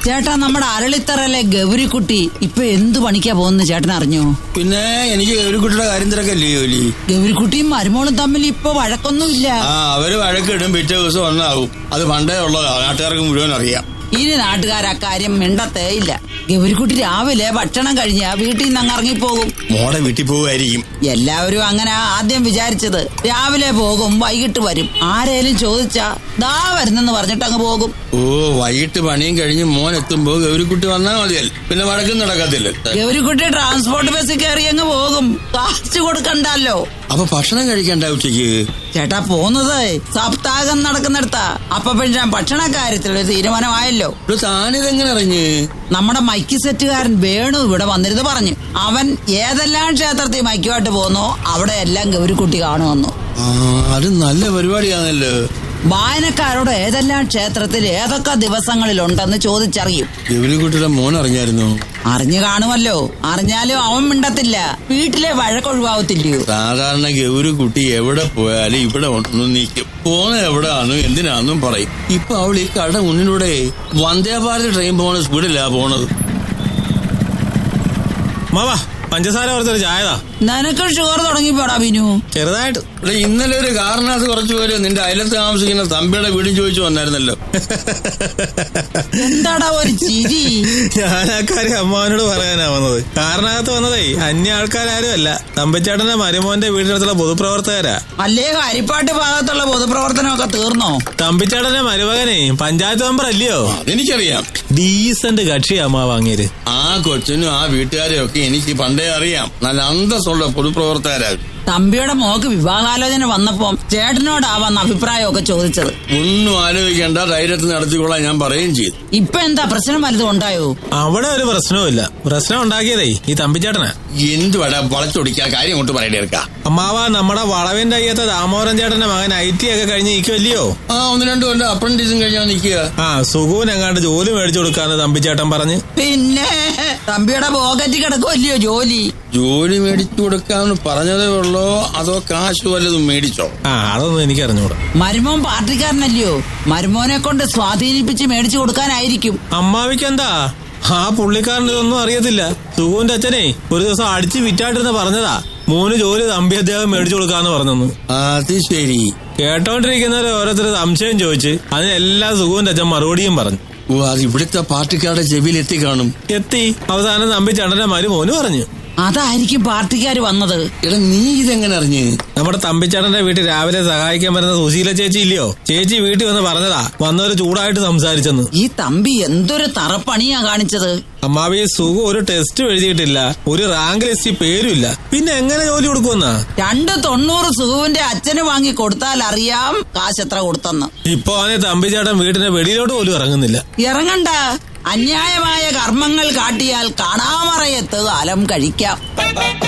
ചേട്ടാ നമ്മുടെ അരളിത്തറയിലെ ഗൗരിക്കുട്ടി ഇപ്പൊ എന്ത് പണിക്കാ പോകുന്ന ചേട്ടൻ അറിഞ്ഞോ പിന്നെ എനിക്ക് ഒരു കുട്ടിയുടെ കാര്യം തിരക്കല്ലേ ജോലി ഗൗരിക്കുട്ടിയും മരുമോളും തമ്മിൽ ഇപ്പൊ വഴക്കൊന്നുമില്ല ആ അവര് വഴക്കിടും പിറ്റേ ദിവസം ഒന്നാവും അത് പണ്ടേ ഉള്ളതാ നാട്ടുകാർക്ക് മുഴുവൻ അറിയാം ഇനി നാട്ടുകാർ അക്കാര്യം മിണ്ടത്തേ ഇല്ല ഗൗരിക്കുട്ടി രാവിലെ ഭക്ഷണം കഴിഞ്ഞാ വീട്ടിൽ നിന്ന് അങ്ങ് ഇറങ്ങിപ്പോകും മോടെ വീട്ടിൽ പോവുമായിരിക്കും എല്ലാവരും അങ്ങനെ ആദ്യം വിചാരിച്ചത് രാവിലെ പോകും വൈകിട്ട് വരും ആരേലും ചോദിച്ചാ ദാ വരുന്നെന്ന് പറഞ്ഞിട്ട് അങ്ങ് പോകും ഓ വൈകിട്ട് പണിയും കഴിഞ്ഞ് മോൻ എത്തുമ്പോ ഗൗരിക്കുട്ടി വന്നാ മതിയല്ല പിന്നെ വഴക്കും നടക്കത്തില്ല ഗൗരിക്കുട്ടി ട്രാൻസ്പോർട്ട് ബസ്സിൽ കയറി അങ്ങ് പോകും കാശ് കൊടുക്കണ്ടല്ലോ അപ്പൊ ഭക്ഷണം കഴിക്കണ്ട ഉച്ചയ്ക്ക് ചേട്ടാ പോന്നത് സപ്താഹം നടക്കുന്നിടത്താ അപ്പൊ പിന്നെ ഭക്ഷണ കാര്യത്തിൽ ഒരു തീരുമാനമായല്ലോ ഇവിടെ താനിതെങ്ങനെ അറിഞ്ഞ് നമ്മുടെ മൈക്ക് സെറ്റുകാരൻ വേണു ഇവിടെ വന്നിരുന്ന് പറഞ്ഞു അവൻ ഏതെല്ലാം ക്ഷേത്രത്തിൽ മൈക്കുമായിട്ട് പോന്നോ അവിടെ എല്ലാം ഗൗരിക്കുട്ടി കാണുമെന്നു ആ അത് നല്ല പരിപാടിയാണല്ലോ വായനക്കാരോട് ഏതെല്ലാം ക്ഷേത്രത്തിൽ ഏതൊക്കെ ദിവസങ്ങളിലുണ്ടെന്ന് ചോദിച്ചറിയും ഗൗരിക്കുട്ടിയുടെ മോൻ അറിഞ്ഞായിരുന്നു അറിഞ്ഞു കാണുമല്ലോ അറിഞ്ഞാലും അവൻ മിണ്ടത്തില്ല വീട്ടിലെ വഴക്കൊഴിവാവത്തില്ലയോ സാധാരണ ഗൗരിക്കുട്ടി എവിടെ പോയാലും ഇവിടെ ഒന്നും നിൽക്കും പോണ എവിടാന്നും എന്തിനാന്നും പറയും ഇപ്പൊ അവൾ ഈ കട മുന്നിലൂടെ വന്ദേ ഭാരത് ട്രെയിൻ പോണ സ്പീഡിലാ പോണത് മാവാ പഞ്ചസാര കുറച്ചൊരു ചായതാ നിനക്ക് ഷുഗർ തുടങ്ങിപ്പോടാ ബിനു ചെറുതായിട്ട് ഇവിടെ ഇന്നലെ ഒരു കാരണത്ത് കുറച്ചു പേര് നിന്റെ അയലത്ത് താമസിക്കുന്ന തമ്പിയുടെ വീടും ചോദിച്ചു വന്നായിരുന്നല്ലോ എന്താടാ ഒരു ചിരി ഞാൻ ആ കാര്യം അമ്മാവനോട് പറയാനാ വന്നത് കാരണകത്ത് വന്നതേ അന്യ ആൾക്കാരും അല്ല തമ്പച്ചേട്ടന്റെ മരുമോന്റെ വീടിനടുത്തുള്ള പൊതുപ്രവർത്തകരാ അല്ലേ ഹരിപ്പാട്ട് ഭാഗത്തുള്ള പൊതുപ്രവർത്തനമൊക്കെ തീർന്നോ തമ്പിച്ചേട്ടന്റെ മരുമകനെ പഞ്ചായത്ത് മെമ്പർ അല്ലയോ അതെനിക്കറിയാം ഡീസന്റ് കക്ഷി അമ്മ വാങ്ങിയത് ആ കൊച്ചിനും ആ വീട്ടുകാരെയും ഒക്കെ എനിക്ക് പണ്ടേ അറിയാം നല്ല അന്തസ്സുള്ള പൊതുപ്രവർത്തകരാകും തമ്പിയുടെ മോക്ക് വിവാഹാലോചന വന്നപ്പോ ചേട്ടനോടാവാന്ന് അഭിപ്രായമൊക്കെ ചോദിച്ചത് ഒന്നും ആലോചിക്കേണ്ട ധൈര്യത്തിൽ നടത്തിക്കൊള്ളാൻ ഞാൻ പറയുകയും ചെയ്തു ഇപ്പൊ എന്താ പ്രശ്നം വലുതും ഉണ്ടായോ അവിടെ ഒരു പ്രശ്നവുമില്ല പ്രശ്നം ഉണ്ടാക്കിയതേ ഈ തമ്പിച്ചേട്ടനാ എന്തുവാടാ വളച്ചൊടിക്കാ കാര്യം കൊണ്ട് പറയണേ എടുക്കാം അമ്മാവ നമ്മുടെ വളവിന്റെ അയ്യത്തെ ദാമോദരൻ ചേട്ടന്റെ മകൻ ഐ ടി ഒക്കെ കഴിഞ്ഞ് നിൽക്കുമല്ലയോ ആ ഒന്ന് രണ്ടു കൊല്ലം അപ്രന്റീസും കഴിഞ്ഞാൽ നിൽക്കുക ആ സുഖൂൻ എങ്ങാണ്ട് ജോലി മേടിച്ചു കൊടുക്കാന്ന് തമ്പിച്ചേട്ടൻ പറഞ്ഞ് പിന്നെ തമ്പിയുടെ പോക്കറ്റ് കിടക്കുമല്ലയോ ജോലി ജോലി മേടിച്ചു കൊടുക്കാന്ന് പറഞ്ഞതേ ഉള്ളോ അതോ കാശ് വല്ലതും മേടിച്ചോ ആ അതൊന്നും എനിക്ക് അറിഞ്ഞൂടാ മരുമോൻ പാർട്ടിക്കാരനല്ലയോ മരുമോനെ കൊണ്ട് സ്വാധീനിപ്പിച്ച് മേടിച്ചു കൊടുക്കാനായിരിക്കും അമ്മാവിക്കെന്താ ആ പുള്ളിക്കാരൻ ഇതൊന്നും അറിയത്തില്ല സുഖുവിന്റെ അച്ഛനെ ഒരു ദിവസം അടിച്ച് വിറ്റാട്ടിരുന്ന് പറഞ്ഞതാ മൂന്ന് ജോലി തമ്പി അദ്ദേഹം മേടിച്ചു കൊടുക്കാന്ന് പറഞ്ഞെന്ന് അത് ശരി കേട്ടോണ്ടിരിക്കുന്നവരെ ഓരോരുത്തർ സംശയം ചോദിച്ച് അതിനെല്ലാം സുഖുവിന്റെ അച്ഛൻ മറുപടിയും പറഞ്ഞു ഓ അത് ഇവിടുത്തെ പാർട്ടിക്കാരുടെ ചെവിയിൽ എത്തി കാണും എത്തി അവസാനം തമ്പി ചണ്ടന്റെ മരുമോന് പറഞ്ഞു അതായിരിക്കും പാർട്ടിക്കാർ വന്നത് എടാ നീ ഇതെങ്ങനെ അറിഞ്ഞ് നമ്മുടെ തമ്പിച്ചേട്ടന്റെ വീട്ടിൽ രാവിലെ സഹായിക്കാൻ വരുന്ന സുശീല ചേച്ചി ഇല്ലയോ ചേച്ചി വീട്ടിൽ വന്ന് പറഞ്ഞതാ വന്നവര് ചൂടായിട്ട് സംസാരിച്ചെന്ന് ഈ തമ്പി എന്തൊരു തറപ്പണിയാ കാണിച്ചത് അമ്മാവി സുഖം ഒരു ടെസ്റ്റ് എഴുതിയിട്ടില്ല ഒരു റാങ്ക് ലിസ്റ്റിൽ പേരുമില്ല പിന്നെ എങ്ങനെ ജോലി കൊടുക്കുമെന്നാ രണ്ട് തൊണ്ണൂറ് സുഖുവിന്റെ അച്ഛന് വാങ്ങി കൊടുത്താൽ അറിയാം കാശ് എത്ര കൊടുത്തെന്ന് ഇപ്പൊ അവനെ തമ്പിച്ചേട്ടൻ വീടിന്റെ വെളിയിലോട്ട് പോലും ഇറങ്ങുന്നില്ല ഇറങ്ങണ്ട അന്യായമായ കർമ്മങ്ങൾ കാട്ടിയാൽ കാണാമറയത്ത് കാലം കഴിക്കാം